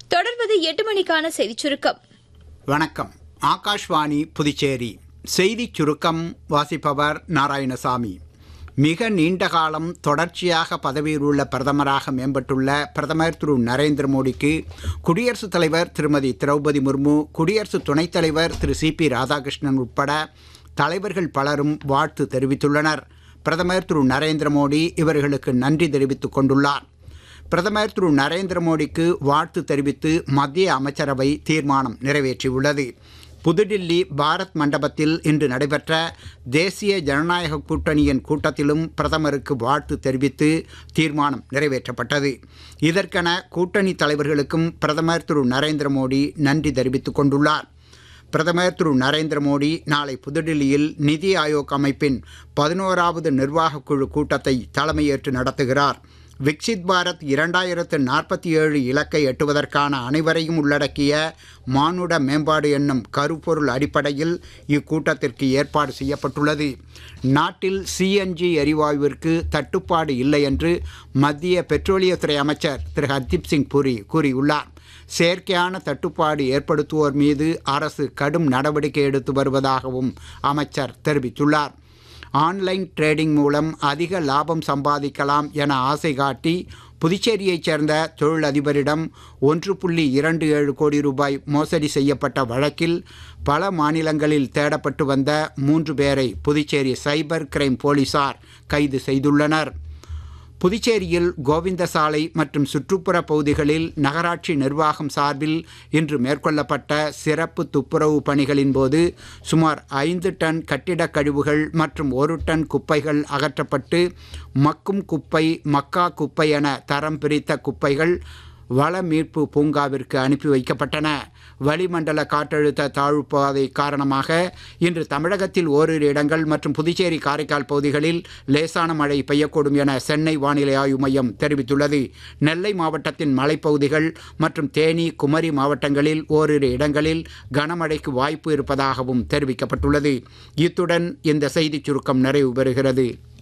தொடர்வது எட்டு மணிக்கான செய்திச் சுருக்கம் வணக்கம் ஆகாஷ்வாணி புதுச்சேரி செய்திச் சுருக்கம் வாசிப்பவர் நாராயணசாமி மிக நீண்ட காலம் தொடர்ச்சியாக பதவியில் உள்ள பிரதமராக மேம்பட்டுள்ள பிரதமர் திரு நரேந்திர மோடிக்கு குடியரசுத் தலைவர் திருமதி திரௌபதி முர்மு குடியரசு துணைத் தலைவர் திரு சி பி ராதாகிருஷ்ணன் உட்பட தலைவர்கள் பலரும் வாழ்த்து தெரிவித்துள்ளனர் பிரதமர் திரு நரேந்திர மோடி இவர்களுக்கு நன்றி தெரிவித்துக் கொண்டுள்ளார் பிரதமர் திரு நரேந்திர மோடிக்கு வாழ்த்து தெரிவித்து மத்திய அமைச்சரவை தீர்மானம் நிறைவேற்றியுள்ளது புதுடில்லி பாரத் மண்டபத்தில் இன்று நடைபெற்ற தேசிய ஜனநாயக கூட்டணியின் கூட்டத்திலும் பிரதமருக்கு வாழ்த்து தெரிவித்து தீர்மானம் நிறைவேற்றப்பட்டது இதற்கென கூட்டணி தலைவர்களுக்கும் பிரதமர் திரு நரேந்திர மோடி நன்றி தெரிவித்துக் கொண்டுள்ளார் பிரதமர் திரு நரேந்திர மோடி நாளை புதுடில்லியில் நிதி ஆயோக் அமைப்பின் பதினோராவது நிர்வாகக் குழு கூட்டத்தை தலைமையேற்று நடத்துகிறார் விக்சித் பாரத் இரண்டாயிரத்து நாற்பத்தி ஏழு இலக்கை எட்டுவதற்கான அனைவரையும் உள்ளடக்கிய மானுட மேம்பாடு என்னும் கருப்பொருள் அடிப்படையில் இக்கூட்டத்திற்கு ஏற்பாடு செய்யப்பட்டுள்ளது நாட்டில் சிஎன்ஜி எரிவாயுவிற்கு தட்டுப்பாடு இல்லை என்று மத்திய பெட்ரோலியத்துறை அமைச்சர் திரு ஹர்தீப் சிங் பூரி கூறியுள்ளார் செயற்கையான தட்டுப்பாடு ஏற்படுத்துவோர் மீது அரசு கடும் நடவடிக்கை எடுத்து வருவதாகவும் அமைச்சர் தெரிவித்துள்ளார் ஆன்லைன் ட்ரேடிங் மூலம் அதிக லாபம் சம்பாதிக்கலாம் என ஆசை காட்டி புதுச்சேரியைச் சேர்ந்த தொழிலதிபரிடம் ஒன்று புள்ளி இரண்டு ஏழு கோடி ரூபாய் மோசடி செய்யப்பட்ட வழக்கில் பல மாநிலங்களில் தேடப்பட்டு வந்த மூன்று பேரை புதுச்சேரி சைபர் கிரைம் போலீசார் கைது செய்துள்ளனர் புதுச்சேரியில் கோவிந்தசாலை மற்றும் சுற்றுப்புற பகுதிகளில் நகராட்சி நிர்வாகம் சார்பில் இன்று மேற்கொள்ளப்பட்ட சிறப்பு துப்புரவு பணிகளின் போது சுமார் ஐந்து டன் கட்டிடக் கழிவுகள் மற்றும் ஒரு டன் குப்பைகள் அகற்றப்பட்டு மக்கும் குப்பை மக்கா குப்பை என தரம் பிரித்த குப்பைகள் வள மீட்பு பூங்காவிற்கு அனுப்பி வைக்கப்பட்டன வளிமண்டல காற்றழுத்த தாழ்வு பாதை காரணமாக இன்று தமிழகத்தில் ஓரிரு இடங்கள் மற்றும் புதுச்சேரி காரைக்கால் பகுதிகளில் லேசான மழை பெய்யக்கூடும் என சென்னை வானிலை ஆய்வு மையம் தெரிவித்துள்ளது நெல்லை மாவட்டத்தின் மலைப்பகுதிகள் மற்றும் தேனி குமரி மாவட்டங்களில் ஓரிரு இடங்களில் கனமழைக்கு வாய்ப்பு இருப்பதாகவும் தெரிவிக்கப்பட்டுள்ளது இத்துடன் இந்த செய்திச் சுருக்கம் நிறைவு பெறுகிறது